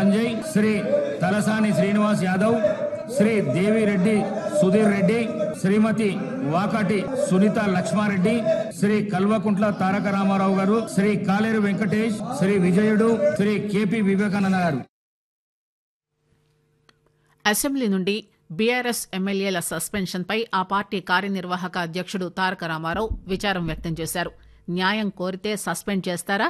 సంజయ్ శ్రీ తలసాని శ్రీనివాస్ యాదవ్ శ్రీ దేవిరెడ్డి సుధీర్ రెడ్డి శ్రీమతి వాకాటి సునీత లక్ష్మారెడ్డి శ్రీ కల్వకుంట్ల తారక Ramarao garu Shri Kaleru Venkatesh Shri Vijayudu Shri KP Vivekananda garu assembly నుండి BRS ఎమ్మెల్యేల సస్పెన్షన్పై ఆ పార్టీ కార్యనిర్వాహక అధ్యక్షుడు తారక రామారావు విచారం వ్యక్తం చేశారు న్యాయం కోరితే సస్పెండ్ చేస్తారా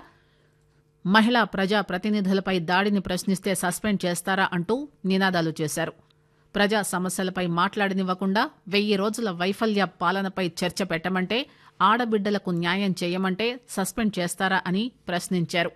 మహిళా ప్రజా ప్రతినిధులపై దాడిని ప్రశ్నిస్తే సస్పెండ్ చేస్తారా అంటూ నినాదాలు చేశారు ప్రజా సమస్యలపై మాట్లాడనివ్వకుండా వెయ్యి రోజుల వైఫల్య పాలనపై చర్చ పెట్టమంటే ఆడబిడ్డలకు న్యాయం చేయమంటే సస్పెండ్ చేస్తారా అని ప్రశ్నించారు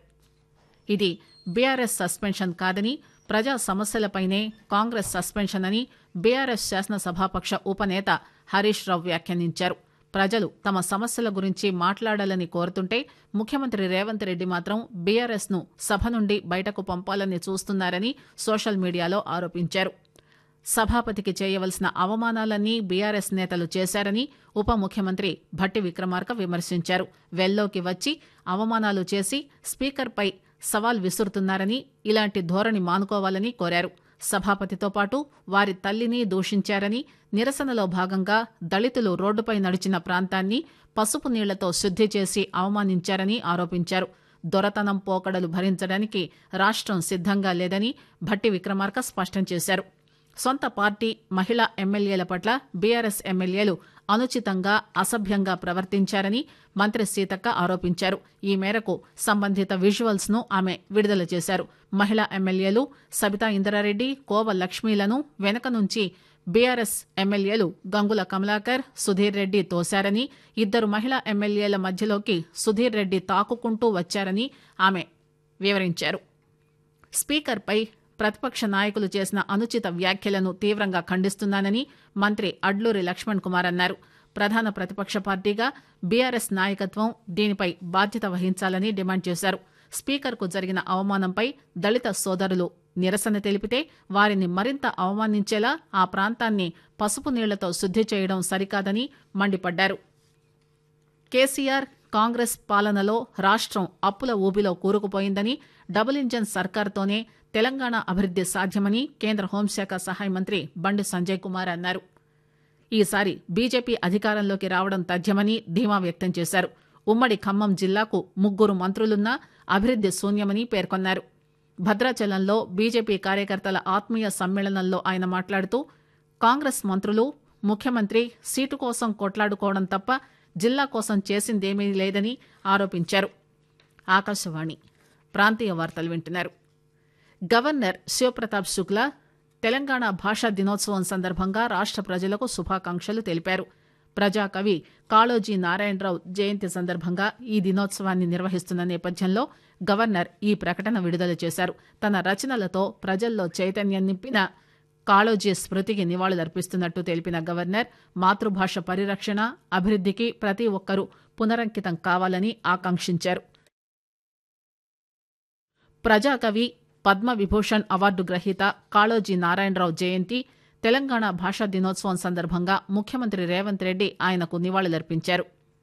ఇది బీఆర్ఎస్ సస్పెన్షన్ కాదని ప్రజా సమస్యలపైనే కాంగ్రెస్ సస్పెన్షన్ అని బీఆర్ఎస్ శాసనసభాపక్ష ఉపనేత హరీష్ రావు వ్యాఖ్యానించారు ప్రజలు తమ సమస్యల గురించి మాట్లాడాలని కోరుతుంటే ముఖ్యమంత్రి రేవంత్ రెడ్డి మాత్రం బీఆర్ఎస్ ను సభ నుండి బయటకు పంపాలని చూస్తున్నారని సోషల్ మీడియాలో ఆరోపించారు సభాపతికి చేయవలసిన అవమానాలన్నీ బీఆర్ఎస్ నేతలు చేశారని ఉప ముఖ్యమంత్రి భట్టి విక్రమార్క విమర్శించారు వెల్లోకి వచ్చి అవమానాలు చేసి స్పీకర్పై సవాల్ విసురుతున్నారని ఇలాంటి ధోరణి మానుకోవాలని కోరారు సభాపతితో పాటు వారి తల్లిని దూషించారని నిరసనలో భాగంగా దళితులు రోడ్డుపై నడిచిన ప్రాంతాన్ని పసుపు నీళ్లతో శుద్ది చేసి అవమానించారని ఆరోపించారు దొరతనం పోకడలు భరించడానికి రాష్ట్రం సిద్దంగా లేదని భట్టి విక్రమార్క స్పష్టం చేశారు సొంత పార్టీ మహిళా ఎమ్మెల్యేల పట్ల బీఆర్ఎస్ ఎమ్మెల్యేలు అనుచితంగా అసభ్యంగా ప్రవర్తించారని మంత్రి సీతక్క ఆరోపించారు ఈ మేరకు సంబంధిత విజువల్స్ ను ఆమె విడుదల చేశారు మహిళా ఎమ్మెల్యేలు సబితా ఇంద్రారెడ్డి కోవ లక్ష్మీలను వెనక నుంచి బీఆర్ఎస్ ఎమ్మెల్యేలు గంగుల కమలాకర్ సుధీర్ రెడ్డి తోశారని ఇద్దరు మహిళా ఎమ్మెల్యేల మధ్యలోకి సుధీర్ రెడ్డి తాకుకుంటూ వచ్చారని ఆమె వివరించారు స్పీకర్పై ప్రతిపక్ష నాయకులు చేసిన అనుచిత వ్యాఖ్యలను తీవ్రంగా ఖండిస్తున్నానని మంత్రి అడ్లూరి లక్ష్మణ్ కుమార్ అన్నారు ప్రధాన ప్రతిపక్ష పార్టీగా బీఆర్ఎస్ నాయకత్వం దీనిపై బాధ్యత వహించాలని డిమాండ్ చేశారు స్పీకర్కు జరిగిన అవమానంపై దళిత సోదరులు నిరసన తెలిపితే వారిని మరింత అవమానించేలా ఆ ప్రాంతాన్ని పసుపు నీళ్లతో శుద్ది చేయడం సరికాదని మండిపడ్డారు కేసీఆర్ కాంగ్రెస్ పాలనలో రాష్ట్రం అప్పుల ఊబిలో కూరుకుపోయిందని డబుల్ ఇంజన్ సర్కార్తోనే తెలంగాణ అభివృద్ది సాధ్యమని కేంద్ర హోంశాఖ సహాయ మంత్రి బండి సంజయ్ కుమార్ అన్నారు ఈసారి బీజేపీ అధికారంలోకి రావడం తథ్యమని ధీమా వ్యక్తం చేశారు ఉమ్మడి ఖమ్మం జిల్లాకు ముగ్గురు మంత్రులున్నా అభివృద్ది శూన్యమని పేర్కొన్నారు భద్రాచలంలో బీజేపీ కార్యకర్తల ఆత్మీయ సమ్మేళనంలో ఆయన మాట్లాడుతూ కాంగ్రెస్ మంత్రులు ముఖ్యమంత్రి సీటు కోసం కొట్లాడుకోవడం తప్ప జిల్లా కోసం చేసిందేమీ లేదని ఆరోపించారు ఆకాశవాణి ప్రాంతీయ వార్తలు వింటున్నారు గవర్నర్ శివప్రతాప్ శుక్లా తెలంగాణ భాషా దినోత్సవం సందర్భంగా రాష్ట్ర ప్రజలకు శుభాకాంక్షలు తెలిపారు ప్రజాకవి కాళోజీ నారాయణరావు జయంతి సందర్భంగా ఈ దినోత్సవాన్ని నిర్వహిస్తున్న నేపథ్యంలో గవర్నర్ ఈ ప్రకటన విడుదల చేశారు తన రచనలతో ప్రజల్లో చైతన్యం నింపిన కాళోజీ స్మృతికి నివాళులర్పిస్తున్నట్టు తెలిపిన గవర్నర్ మాతృభాష పరిరక్షణ అభివృద్ధికి ప్రతి ఒక్కరూ పునరంకితం కావాలని ఆకాంక్షించారు ప్రజాకవి పద్మ విభూషణ్ అవార్డు గ్రహీత కాళోజీ నారాయణరావు జయంతి తెలంగాణ భాషా దినోత్సవం సందర్భంగా ముఖ్యమంత్రి రేవంత్ రెడ్డి ఆయనకు నివాళులర్పించారు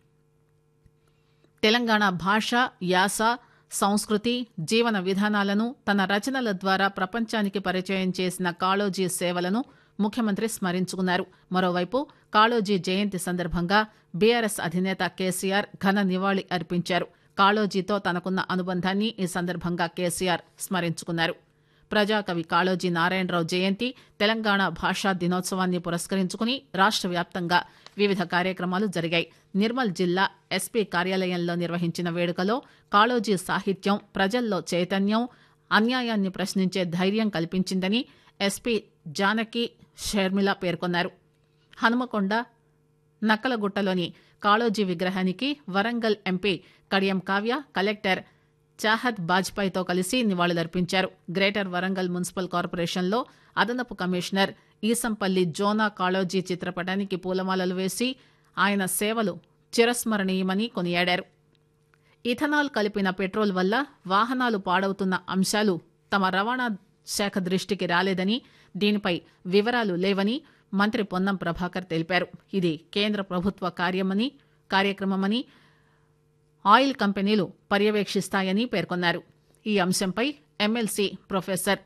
తెలంగాణ భాష యాస సంస్కృతి జీవన విధానాలను తన రచనల ద్వారా ప్రపంచానికి పరిచయం చేసిన కాళోజీ సేవలను ముఖ్యమంత్రి స్మరించుకున్నారు మరోవైపు కాళోజీ జయంతి సందర్భంగా బీఆర్ఎస్ అధినేత కేసీఆర్ ఘన నివాళి అర్పించారు కాళోజీతో తనకున్న అనుబంధాన్ని ఈ సందర్భంగా కేసీఆర్ స్మరించుకున్నారు ప్రజాకవి కాళోజీ నారాయణరావు జయంతి తెలంగాణ భాషా దినోత్సవాన్ని పురస్కరించుకుని రాష్ట్ర వ్యాప్తంగా వివిధ కార్యక్రమాలు జరిగాయి నిర్మల్ జిల్లా ఎస్పీ కార్యాలయంలో నిర్వహించిన వేడుకలో కాళోజీ సాహిత్యం ప్రజల్లో చైతన్యం అన్యాయాన్ని ప్రశ్నించే ధైర్యం కల్పించిందని ఎస్పీ జానకి షర్మిల పేర్కొన్నారు హనుమకొండ నక్కలగుట్టలోని కాళోజీ విగ్రహానికి వరంగల్ ఎంపీ కడియం కావ్య కలెక్టర్ చాహత్ బాజ్పాయ్తో కలిసి నివాళులర్పించారు గ్రేటర్ వరంగల్ మున్సిపల్ కార్పొరేషన్లో అదనపు కమిషనర్ ఈసంపల్లి జోనా కాళోజీ చిత్రపటానికి పూలమాలలు వేసి ఆయన సేవలు చిరస్మరణీయమని కొనియాడారు ఇథనాల్ కలిపిన పెట్రోల్ వల్ల వాహనాలు పాడవుతున్న అంశాలు తమ రవాణా శాఖ దృష్టికి రాలేదని దీనిపై వివరాలు లేవని మంత్రి పొన్నం ప్రభాకర్ తెలిపారు ఇది కేంద్ర ప్రభుత్వ కార్యమని కార్యక్రమమని ఆయిల్ కంపెనీలు పర్యవేక్షిస్తాయని పేర్కొన్నారు ఈ అంశంపై ఎమ్మెల్సీ ప్రొఫెసర్